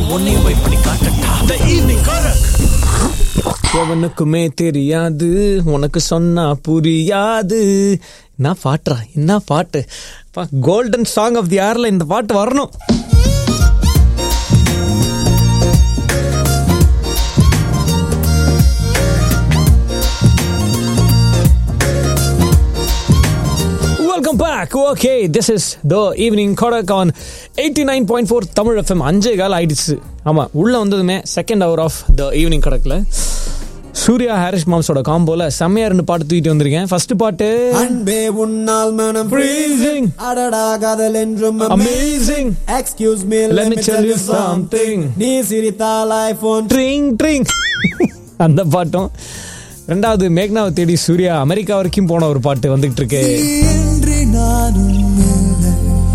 உன்னையும் போய் பண்ணி காட்டட்டா த ஈவினிங் காரக் எவனுக்குமே தெரியாது உனக்கு சொன்னா புரியாது என்ன பாட்டுறா என்ன பாட்டு கோல்டன் சாங் ஆஃப் தி ஆர்ல இந்த பாட்டு வரணும் welcome back okay this is the evening Kadak on eighty nine point four Tamil FM அஞ்சே கால் ஆயிடுச்சு ஆமாம் உள்ளே வந்ததுமே second hour of the evening கடக்கில் சூர்யா ஹாரிஸ் மாம்ஸோட காம்போல செம்மையா ரெண்டு பாட்டு தூக்கிட்டு வந்திருக்கேன் ஃபர்ஸ்ட் பாட்டு அன்பே உன்னால் மனம் Freezing. அடடா காதல் என்றும் amazing excuse me Let me tell you something. நீ சிரித்தால் ஐபோன் ட்ரிங் ட்ரிங் அந்த பாட்டும் ரெண்டாவது மேக்னாவை தேடி சூர்யா அமெரிக்கா வரைக்கும் போன ஒரு பாட்டு வந்துகிட்டு இருக்கு இன்றி நானும் இல்லை.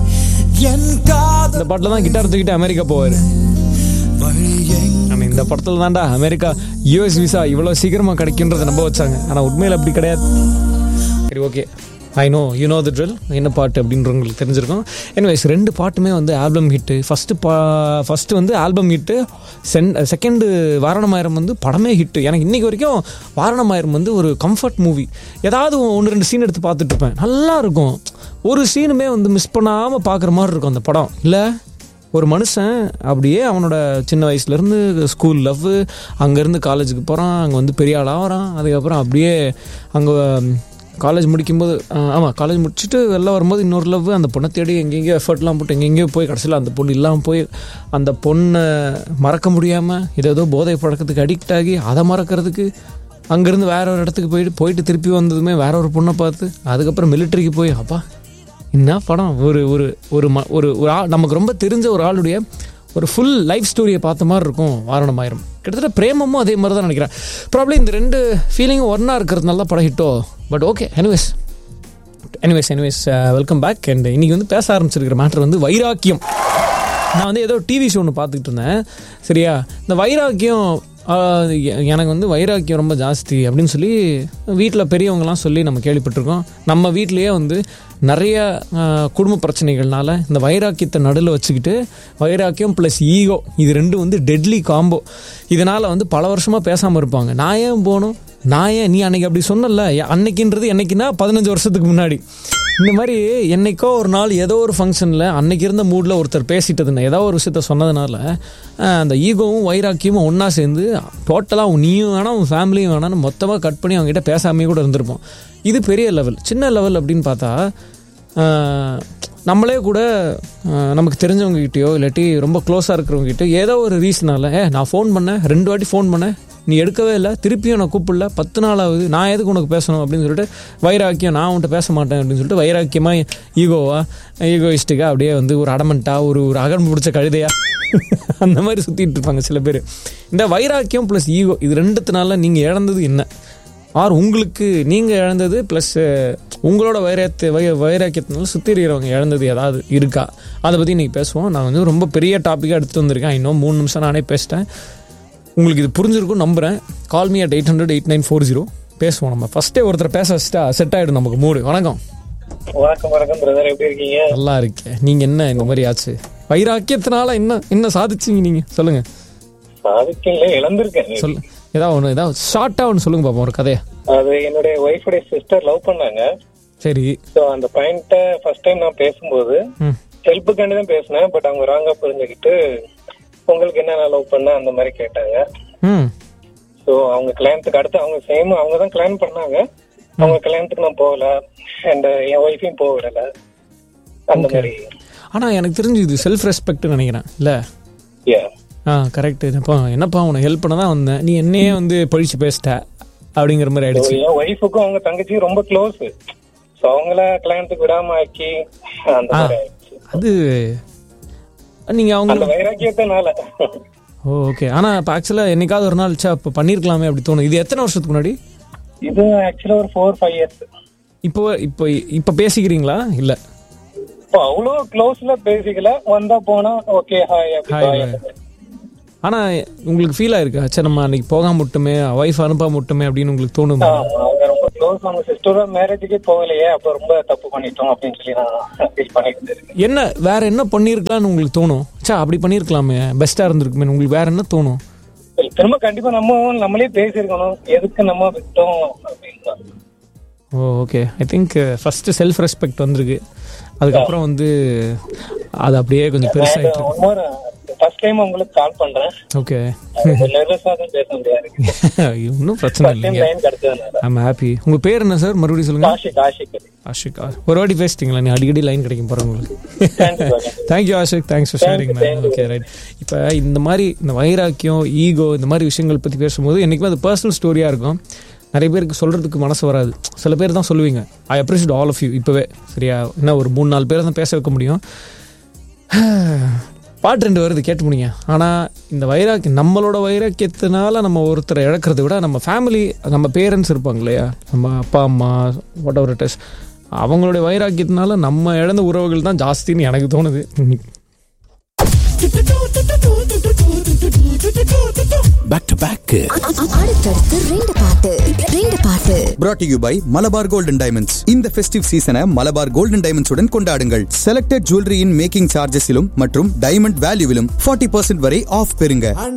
என் காதல் இந்த பாட்டில் தான் கிட்டார் தூக்கிட்டு அமெரிக்கா போவார் வழி எங்க ஆனா இந்த படத்துல தான்டா அமெரிக்கா யூஎஸ் விசா இவ்வளவு சீக்கிரமா கிடைக்குன்றத நம்ப வச்சாங்க ஆனா உண்மையில அப்படி கிடையாது சரி okay I know you know the drill என்ன பாட்டு அப்படின்றவங்களுக்கு தெரிஞ்சிருக்கும் எனிவேஸ் ரெண்டு பாட்டுமே வந்து ஆல்பம் ஹிட்டு ஃபஸ்ட்டு பா ஃபஸ்ட்டு வந்து ஆல்பம் ஹிட்டு சென் செகண்டு வாரணமாயிரம் வந்து படமே ஹிட்டு எனக்கு இன்னைக்கு வரைக்கும் வாரணமாயிரம் வந்து ஒரு கம்ஃபர்ட் மூவி ஏதாவது ஒன்று ரெண்டு சீன் எடுத்து பார்த்துட்டு இருப்பேன் நல்லா இருக்கும் ஒரு சீனுமே வந்து மிஸ் பண்ணாமல் பார்க்குற மாதிரி இருக்கும் அந்த படம் இல்லை ஒரு மனுஷன் அப்படியே அவனோட சின்ன வயசுலேருந்து ஸ்கூல் லவ் அங்கேருந்து காலேஜுக்கு போகிறான் அங்கே வந்து பெரிய ஆளாக வரான் அதுக்கப்புறம் அப்படியே அங்கே காலேஜ் முடிக்கும்போது ஆமாம் காலேஜ் முடிச்சுட்டு வெளில வரும்போது இன்னொரு லவ் அந்த பொண்ணை தேடி எங்கெங்கேயோ எஃபர்ட்லாம் போட்டு எங்கெங்கேயோ போய் கடைசியில் அந்த பொண்ணு இல்லாமல் போய் அந்த பொண்ணை மறக்க முடியாமல் ஏதோ போதை பழக்கத்துக்கு அடிக்ட் ஆகி அதை மறக்கிறதுக்கு அங்கேருந்து வேற ஒரு இடத்துக்கு போயிட்டு போயிட்டு திருப்பி வந்ததுமே வேற ஒரு பொண்ணை பார்த்து அதுக்கப்புறம் மிலிட்ரிக்கு போய் அப்பா என்ன படம் ஒரு ஒரு ஒரு ம ஒரு ஒரு ஆள் நமக்கு ரொம்ப தெரிஞ்ச ஒரு ஆளுடைய ஒரு ஃபுல் லைஃப் ஸ்டோரியை பார்த்த மாதிரி இருக்கும் வாரணமாயிரம் கிட்டத்தட்ட பிரேமமும் அதே மாதிரி தான் நினைக்கிறேன் ப்ராப்ளம் இந்த ரெண்டு ஃபீலிங்கும் ஒன்றா இருக்கிறதுனால தான் படம் ஹிட்டோ but okay anyways anyways anyways welcome back and இன்னைக்கு வந்து பேச ஆரம்பிச்சிருக்கிற மேட்ரு வந்து வைராக்கியம் நான் வந்து ஏதோ டிவி ஷோ ஒன்று பார்த்துக்கிட்டு இருந்தேன் சரியா இந்த வைராக்கியம் ஆஹ், எ- எனக்கு வந்து வைராக்கியம் ரொம்ப ஜாஸ்தி அப்படின்னு சொல்லி வீட்டில் பெரியவங்கலாம் சொல்லி நம்ம கேள்விப்பட்டிருக்கோம் நம்ம வீட்லேயே வந்து நிறைய ஆஹ், குடும்ப பிரச்சனைகள்னால இந்த வைராக்கியத்தை நடுவில் வச்சுக்கிட்டு வைராக்கியம் ப்ளஸ் ஈகோ இது ரெண்டும் வந்து டெட்லி காம்போ இதனால் வந்து பல வருஷமாக பேசாமல் இருப்பாங்க நான் ஏன் போகணும் நான் ஏன் நீ அன்னைக்கு அப்படி சொன்னல அன்னைக்குன்றது என்னைக்குன்னா பதினஞ்சு வருஷத்துக்கு முன்னாடி இந்த மாதிரி என்னைக்கோ ஒரு நாள் ஏதோ ஒரு ஃபங்க்ஷனில் அன்னைக்கு இருந்த மூடில் ஒருத்தர் பேசிட்டதுன்னு ஏதோ ஒரு விஷயத்த சொன்னதுனால அஹ், அந்த ஈகோவும் வைராக்கியமும் ஒன்றா சேர்ந்து டோட்டலாக நீயும் வேணாம் உன் ஃபேமிலியும் வேணாம்னு மொத்தமாக கட் பண்ணி அவங்ககிட்ட பேசாமே கூட இருந்திருப்போம் இது பெரிய லெவல் சின்ன லெவல் அப்படின்னு பார்த்தா அஹ், நம்மளே கூட அஹ், நமக்கு தெரிஞ்சவங்ககிட்டயோ இல்லாட்டி ரொம்ப க்ளோஸாக இருக்கிறவங்ககிட்ட ஏதோ ஒரு ரீசனால ஏ நான் ஃபோன் பண்ணேன் ரெண்டு வாட்டி ஃபோன் பண்ணேன் நீ எடுக்கவே இல்லை திருப்பியும் நான் கூப்பிடல பத்து நாள் ஆகுது நான் எதுக்கு உனக்கு பேசணும் அப்படின்னு சொல்லிட்டு வைராக்கியம் நான் உன்கிட்ட பேச மாட்டேன் அப்படின்னு சொல்லிட்டு வைராக்கியமாக ஈகோவா ஈகோயிஸ்டிக்காக அப்படியே வந்து ஒரு அடமெண்ட்டா ஒரு ஒரு அகன் பிடிச்ச கழுதையா அந்த மாதிரி சுற்றிட்டு இருப்பாங்க சில பேர் இந்த வைராக்கியம் ப்ளஸ் ஈகோ இது ரெண்டுத்தினால நீங்கள் இழந்தது என்ன ஆர் உங்களுக்கு நீங்கள் இழந்தது ப்ளஸ் உங்களோட வைரத்தை வை வைராக்கியத்தினால சுற்றி இருக்கிறவங்க இழந்தது ஏதாவது இருக்கா அதை பற்றி இன்றைக்கி பேசுவோம் நான் வந்து ரொம்ப பெரிய டாப்பிக்காக எடுத்துகிட்டு வந்திருக்கேன் இன்னும் மூணு நிமிஷம் நானே பேசிட்டேன் உங்களுக்கு இது புரிஞ்சிருக்கும் நம்புகிறேன் call me at eight hundred eight nine four zero பேசுவோம் நம்ம ஃபஸ்ட்டே ஒருத்தர் பேச வச்சுட்டா செட் ஆகிடும் நமக்கு மூடு வணக்கம் வணக்கம் வணக்கம் பிரதர் எப்படி இருக்கீங்க நல்லா இருக்கேன் நீங்கள் என்ன இந்த மாதிரி ஆச்சு வைராக்கியத்தினால என்ன என்ன சாதிச்சீங்க நீங்கள் சொல்லுங்கள் சாதிக்கல இழந்திருக்கேன் சொல்லு ஏதாவது ஒன்று ஏதாவது ஷார்ட்டாக ஒன்று சொல்லுங்க பார்ப்போம் ஒரு கதையை அது என்னுடைய ஒய்ஃபுடைய சிஸ்டர் லவ் பண்ணாங்க சரி ஸோ அந்த பையன்கிட்ட ஃபர்ஸ்ட் டைம் நான் பேசும்போது ம் ஹெல்ப்புக்காண்டி தான் பேசினேன் பட் அவங்க ராங்கா புரிஞ்சுக்கிட்டு உங்களுக்கு என்ன நான் லவ் பண்ண அந்த மாதிரி கேட்டாங்க ம் ஸோ அவங்க கல்யாணத்துக்கு அடுத்து அவங்க சேம் அவங்க தான் கல்யாணம் பண்ணாங்க அவங்க கல்யாணத்துக்கு நான் போகல அண்ட் என் ஒய்ஃபையும் போக விடல அந்த மாதிரி ஆனால் எனக்கு தெரிஞ்சு இது செல்ஃப் ரெஸ்பெக்ட்னு நினைக்கிறேன் இல்லை yeah ஆ கரெக்டு இப்போ என்னப்பா உனக்கு ஹெல்ப் பண்ண தான் வந்தேன் நீ என்னையே வந்து பழிச்சு பேசிட்ட அப்படிங்கிற மாதிரி So, ஆயிடுச்சு என் ஒய்ஃபுக்கும் அவங்க தங்கச்சியும் ரொம்ப க்ளோஸ் ஸோ அவங்கள கல்யாணத்துக்கு விடாம ஆக்கி அந்த மாதிரி ஆயிடுச்சு அது நீங்கள் அவங்க அந்த வைராக்கியத்தினால ஓ ஓகே ஆனால் இப்போ ஆக்சுவலாக என்னைக்காவது ஒரு நாள் சே இப்போ பண்ணியிருக்கலாமே அப்படி தோணும் இது எத்தனை வருஷத்துக்கு முன்னாடி இது ஆக்சுவலா ஒரு ஃபோர் ஃபைவ் இயர்ஸ் இப்போ இப்போ இப்போ பேசிக்கிறீங்களா இல்லை இப்போ அவ்வளோ க்ளோஸ்ல பேசிக்கல வந்தா போனா ஓகே ஹாய் Hi, hi. ஆனால் உங்களுக்கு ஃபீல் ஆயிருக்கா சே நம்ம அன்னைக்கு போகாம விட்டுமே ஒய்ஃப் அனுப்பாம விட்டுமே அப்படின்னு உங்களுக்கு தோணுமா அவங்க ரொம்ப க்ளோஸ் அவங்க சிஸ்டரோட மேரேஜுக்கே போகலையே அப்ப ரொம்ப தப்பு பண்ணிட்டோம் அப்படின்னு சொல்லி நான் ஃபீல் பண்ணிட்டு இருக்கேன் என்ன வேற என்ன பண்ணியிருக்கலாம்னு உங்களுக்கு தோணும் சா அப்படி பண்ணியிருக்கலாமே பெஸ்ட்டாக இருந்திருக்குமே உங்களுக்கு வேற என்ன தோணும் திரும்ப கண்டிப்பா நம்ம நம்மளே பேசியிருக்கணும் எதுக்கு நம்ம விட்டோம் அப்படின்னு oh okay I think first self respect வந்திருக்கு அதுக்கப்புறம் வந்து அது அப்படியே கொஞ்சம் பெருசாகிட்டு இருக்கு ஒன்னொரு ஃபர்ஸ்ட் டைம் உங்களுக்கு கால் பண்றேன் ஓகே நர்வஸா தான் பேச முடியாது இன்னும் பிரச்சனை ஃபர்ஸ்ட் டைம் இல்லைங்க லைன் கிடைச்சதுனால ஐம் ஹாப்பி உங்கள் பேர் என்ன சார் மறுபடியும் சொல்லுங்க ஆஷிக் ஆஷிக் ஆஷிக் ஒரு வாட்டி பேசிட்டீங்களா நீ அடிக்கடி லைன் கிடைக்கும் போகிற உங்களுக்கு தேங்க்ஸ் பாருங்க thank you Ashiq thanks for sharing ma'am okay right இப்போ இந்த மாதிரி இந்த வைராக்கியம் ஈகோ இந்த மாதிரி விஷயங்கள் பற்றி பேசும்போது என்றைக்குமே அது பர்சனல் ஸ்டோரியாக இருக்கும் நிறைய பேருக்கு சொல்கிறதுக்கு மனசு வராது சில பேர் தான் சொல்லுவீங்க I appreciate all of you இப்போவே சரியா என்ன ஒரு மூணு நாலு பேரை தான் பேச வைக்க முடியும் பாட்டு ரெண்டு வருது கேட்டு முடியுங்க ஆனால் இந்த வைராக்கியம் நம்மளோட வைராக்கியத்தினால நம்ம ஒருத்தரை இழக்கிறத விட நம்ம ஃபேமிலி நம்ம பேரண்ட்ஸ் இருப்பாங்க இல்லையா நம்ம அப்பா அம்மா வாட் எவர் இட் இஸ் அவங்களுடைய வைராக்கியத்தினால நம்ம இழந்த உறவுகள் தான் ஜாஸ்தின்னு எனக்கு தோணுது பேக் டு பேக் அடுத்தடுத்து ரெண்டு பாட்டு ரெண்டு பாட்டு brought to you by Malabar golden diamonds இந்த ஃபெஸ்டிவ் சீசனை மலபார் கோல்டன் டைமண்ட்ஸ் உடன் கொண்டாடுங்கள் செலக்டட் ஜுவல்லரியின் மேக்கிங் சார்ஜஸிலும் மற்றும் டைமண்ட் வேல்யூவிலும் 40% வரை ஆஃப் பெறுங்க